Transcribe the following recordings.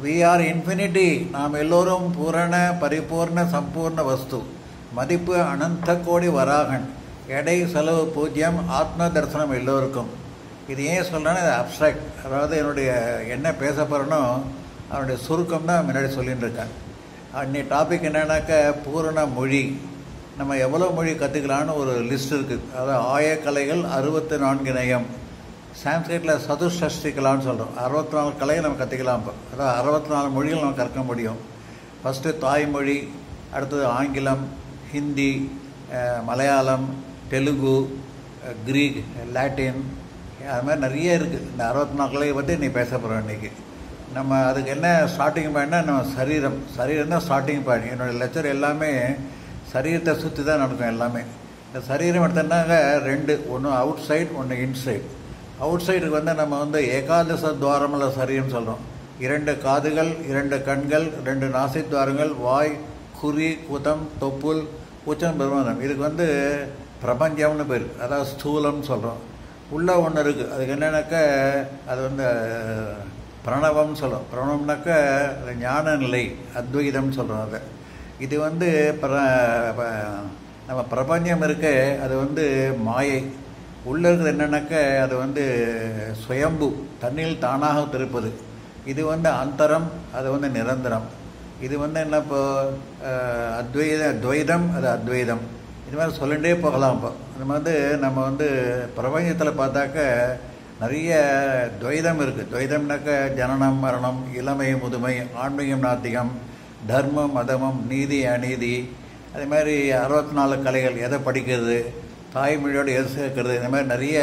we are infinity நாம் எல்லோரும் பூரண பரிபூர்ண சம்பூர்ண வஸ்து மதிப்பு அனந்த கோடி வராகன் எடை செலவு பூஜ்யம் ஆத்ம தரிசனம் எல்லோருக்கும் இது ஏன் சொல்கிறேன்னா இது அப்ட்ராக்ட் அதாவது என்னுடைய என்ன பேச போகிறேனோ அவனுடைய சுருக்கம் தான் முன்னாடி சொல்லிட்டு இருக்கேன் அன்றைய டாபிக் என்னன்னாக்க பூரண மொழி நம்ம எவ்வளோ மொழி கற்றுக்கலான்னு ஒரு லிஸ்ட் இருக்குது அதாவது ஆயக்கலைகள் அறுபத்தி நான்கு நயம் சான்ஸ்கிரிட்டில் சதுஷ்டி கலான்னு சொல்கிறோம் அறுபத்தி நாலு கலையை நம்ம கற்றுக்கலாம் இப்போ அதாவது அறுபத்தி நாலு மொழிகள் நம்ம கற்க முடியும் ஃபஸ்ட்டு தாய்மொழி அடுத்தது ஆங்கிலம் ஹிந்தி அஹ், மலையாளம் தெலுங்கு அஹ், கிரீக் லாட்டின் அது மாதிரி நிறைய இருக்குது இந்த அறுபத்தி நாலு கலையை பற்றி நீ பேச போகிறோம் இன்றைக்கி நம்ம அதுக்கு என்ன ஸ்டார்டிங் பாயிண்ட்னா நம்ம சரீரம் சரீரம் தான் ஸ்டார்டிங் பாயிண்ட் என்னோடய லெக்சர் எல்லாமே சரீரத்தை சுற்றி தான் நடக்கும் எல்லாமே இந்த சரீரம் எடுத்தோம்னாக்க ரெண்டு ஒன்று அவுட் சைட் ஒன்று இன்சைட் அவுட் சைடுக்கு வந்து நம்ம வந்து ஏகாதச துவாரமுள்ள சரீரம் சொல்கிறோம் இரண்டு காதுகள் இரண்டு கண்கள் ரெண்டு நாசித்வாரங்கள் வாய் குறி குதம் தொப்புள் உச்சம் பெருமாதம் இதுக்கு வந்து பிரபஞ்சம்னு பேர் அதாவது ஸ்தூலம்னு சொல்கிறோம் உள்ளே ஒன்று இருக்குது அதுக்கு என்னன்னாக்க அது வந்து அஹ், பிரணவம்னு சொல்கிறோம் பிரணவம்னாக்க அது ஞான நிலை அத்வைதம்னு சொல்கிறோம் அதை இது வந்து பிர ப- நம்ம பிரபஞ்சம் இருக்க அது வந்து மாயை உள்ளே இருக்கிறது என்னன்னாக்க அது வந்து சுயம்பு தண்ணியில் தானாக திருப்பது இது வந்து அந்தரம் அது வந்து நிரந்தரம் இது வந்து என்ன இப்போ அஹ், அத்வைத துவைதம் அது அத்வைதம் இது மாதிரி சொல்லிகிட்டே போகலாம் இப்போ இது வந்து நம்ம வந்து பிரபஞ்சத்தில் பார்த்தாக்க நிறைய துவைதம் இருக்குது துவைதம்னாக்க ஜனனம் மரணம் இளமை முதுமை ஆன்மீகம் நாத்திகம் தர்மம் மதமம் நீதி அநீதி அதே மாதிரி அறுபத்தி நாலு கலைகள் எதை படிக்கிறது தாய்மொழியோடு எது சேர்க்கறது இந்த மாதிரி நிறைய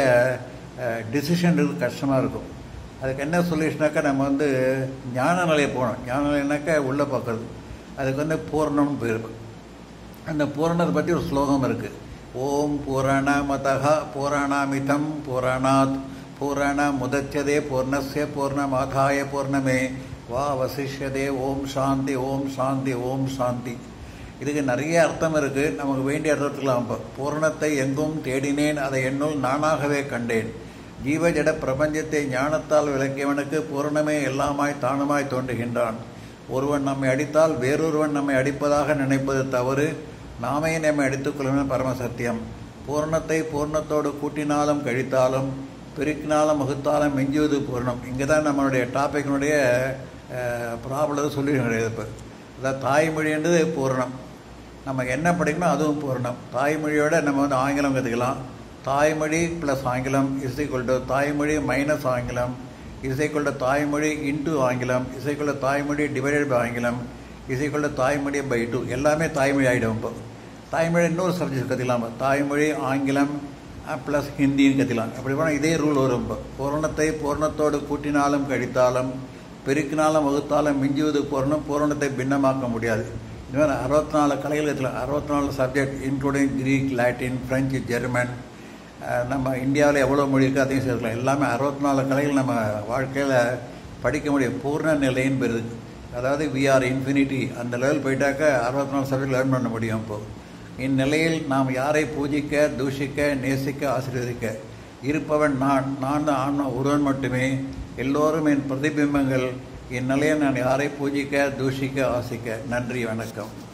டிசிஷன் இருக்கு கஷ்டமாக இருக்கும் அதுக்கு என்ன சொல்யூஷனாக்கா நம்ம வந்து ஞான நிலையை போகணும் ஞான நிலைனாக்கா உள்ளே பார்க்கறது அதுக்கு வந்து பூர்ணம்னு பேர் அந்த பூரணத்தை பற்றி ஒரு ஸ்லோகம் இருக்குது ஓம் பூரணமதா பூரணாமிதம் பூரணாத் பூரண முதச்சதே பூர்ணஸ்ய பூர்ணமாதாய பூர்ணமே வா வசிஷ்யதே ஓம் சாந்தி ஓம் சாந்தி ஓம் சாந்தி இதுக்கு நிறைய அர்த்தம் இருக்குது நமக்கு வேண்டிய அர்த்தத்துக்கலாம் இப்போ பூரணத்தை எங்கும் தேடினேன் அதை என்னுள் நானாகவே கண்டேன் ஜீவஜட பிரபஞ்சத்தை ஞானத்தால் விளக்கியவனுக்கு பூரணமே எல்லாமாய் தானுமாய் தோன்றுகின்றான் ஒருவன் நம்மை அடித்தால் வேறொருவன் நம்மை அடிப்பதாக நினைப்பது தவறு நாமே நம்மை அடித்துக்கொள்ளும் பரம சத்தியம் பூரணத்தை பூர்ணத்தோடு கூட்டினாலும் கழித்தாலும் பெருக்கினாலும் வகுத்தாலும் மிஞ்சுவது பூரணம் இங்கே தான் நம்மளுடைய டாப்பிக்கினுடைய ப்ராப்ளத்தை சொல்லிடுறது இப்போ அதாவது தாய்மொழின்றது பூரணம் நம்ம என்ன படிக்கணும் அதுவும் பூரணம் தாய்மொழியோட நம்ம வந்து ஆங்கிலம் கற்றுக்கலாம் தாய்மொழி ப்ளஸ் ஆங்கிலம் இஸ் ஈக்குவல் டு தாய்மொழி மைனஸ் ஆங்கிலம் இஸ் ஈக்குவல் டு தாய்மொழி இன்டு ஆங்கிலம் இஸ் ஈக்குவல் டு தாய்மொழி டிவைடட் பை ஆங்கிலம் இஸ் ஈக்குவல் டு தாய்மொழி பை டூ எல்லாமே தாய்மொழி ஆகிடும் இப்போ தாய்மொழி இன்னொரு சப்ஜெக்ட் கற்றுக்கலாம் தாய்மொழி ஆங்கிலம் ப்ளஸ் ஹிந்தின்னு கற்றுக்கலாம் அப்படி போனால் இதே ரூல் வரும் இப்போ பூரணத்தை பூரணத்தோடு கூட்டினாலும் கழித்தாலும் பெருக்கினாலும் வகுத்தாலும் மிஞ்சுவது பூரணம் பூரணத்தை பின்னமாக்க முடியாது இந்த மாதிரி அறுபத்தி நாலு கலைகள் கற்றுக்கலாம் அறுபத்தி நாலு subject including Greek Latin French German அஹ் நம்ம இந்தியாவில் எவ்வளோ மொழி இருக்கோ அதையும் சேர்க்கலாம் எல்லாமே அறுபத்தி நாலு கலைகள் நம்ம வாழ்க்கையில் படிக்க முடியும் பூர்ண நிலைன்னு பெறுது அதாவது வி ஆர் இன்ஃபினிட்டி அந்த லெவல் போயிட்டாக்க அறுபத்தி நாலு சப்ஜெக்ட் லேர்ன் பண்ண முடியும் இப்போ இந்நிலையில் நாம் யாரை பூஜிக்க தூஷிக்க நேசிக்க ஆசீர்வதிக்க இருப்பவன் நான் நான் தான் ஆன்மா ஒருவன் மட்டுமே எல்லோரும் என் பிரதிபிம்பங்கள் இந்நிலையில் நான் யாரை பூஜிக்க தூஷிக்க ஆசிக்க நன்றி வணக்கம்